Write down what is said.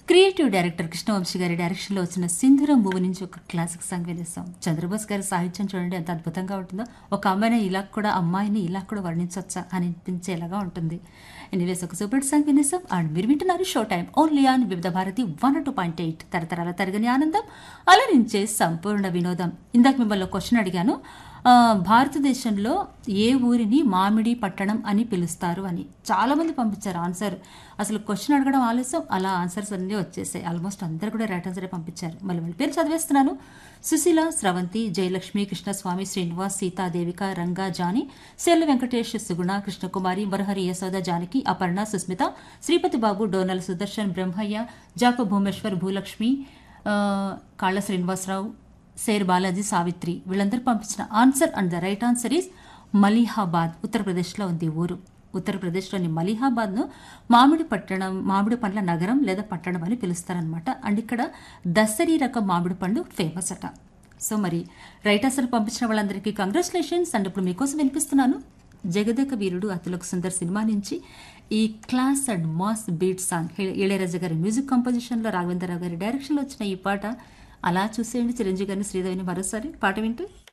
creative director Krishna Vamsi గారి డైరెక్షన్లో వచ్చిన సింధురం మూవీ నుంచి ఒక క్లాసిక్ సాంగ్ వినేస్తాం చంద్రబోస్ గారి సాహిత్యం చూడండి ఎంత అద్భుతంగా ఉంటుందో ఒక అమ్మాయిని ఇలా కూడా అమ్మాయిని ఇలా కూడా వర్ణించవచ్చా అని అనిపించేలాగా ఉంటుంది ఎనీవేస్ ఒక సూపర్ సాంగ్ వినేస్తాం అండ్ మీరు వింటున్నారు show time only on Vividh Bharati one two point eight తరతరాల తరగని ఆనందం అలరించే సంపూర్ణ వినోదం ఇందాక మిమ్మల్ని క్వశ్చన్ అడిగాను ఆ, భారతదేశంలో ఏ ఊరిని మామిడి పట్టణం అని పిలుస్తారు అని చాలా మంది పంపించారు ఆన్సర్ అసలు క్వశ్చన్ అడగడం ఆలస్యం అలా ఆన్సర్స్ అన్నీ వచ్చేసాయి ఆల్మోస్ట్ అందరు కూడా రైట్ ఆన్సరే పంపించారు మళ్ళీ వాళ్ళ పేరు చదివేస్తున్నాను సుశీల స్రవంతి జయలక్ష్మి కృష్ణస్వామి శ్రీనివాస్ సీతా దేవిక రంగా జాని శైల వెంకటేష్ సుగుణ కృష్ణకుమారి మరహరి యశోద జానకి అపర్ణ సుస్మిత శ్రీపతి బాబు డోనల్ సుదర్శన్ బ్రహ్మయ్య జాక భూమేశ్వర్ భూలక్ష్మి ఆ, కాళ్ళ శ్రీనివాసరావు సేర్ బాలాజీ సావిత్రి వీళ్ళందరూ పంపించిన answer and the right answer is Malihabad ఉత్తరప్రదేశ్లో ఉంది ఊరు ఉత్తరప్రదేశ్లోని మలీహాబాద్ను మామిడి పట్టణం మామిడి పండ్ల నగరం లేదా పట్టణం అని పిలుస్తారనమాట అండ్ ఇక్కడ దసరీ రకం మామిడి పండు ఫేమస్ అట సో మరి రైట్ ఆన్సర్ పంపించిన వాళ్ళందరికీ కంగ్రాచులేషన్స్ అండ్ ఇప్పుడు మీకోసం వినిపిస్తున్నాను జగదేక వీరుడు అతులకు సుందర్ సినిమా నుంచి ఈ class and mass beat song ఇళ- ఇళయరాజా గారి మ్యూజిక్ కంపోజిషన్లో రాఘవేంద్రరావు గారి డైరెక్షన్లో వచ్చిన ఈ పాట అలా చూసేయండి చిరంజీవి గారిని శ్రీదేవిని మరోసారి పాట వింటూ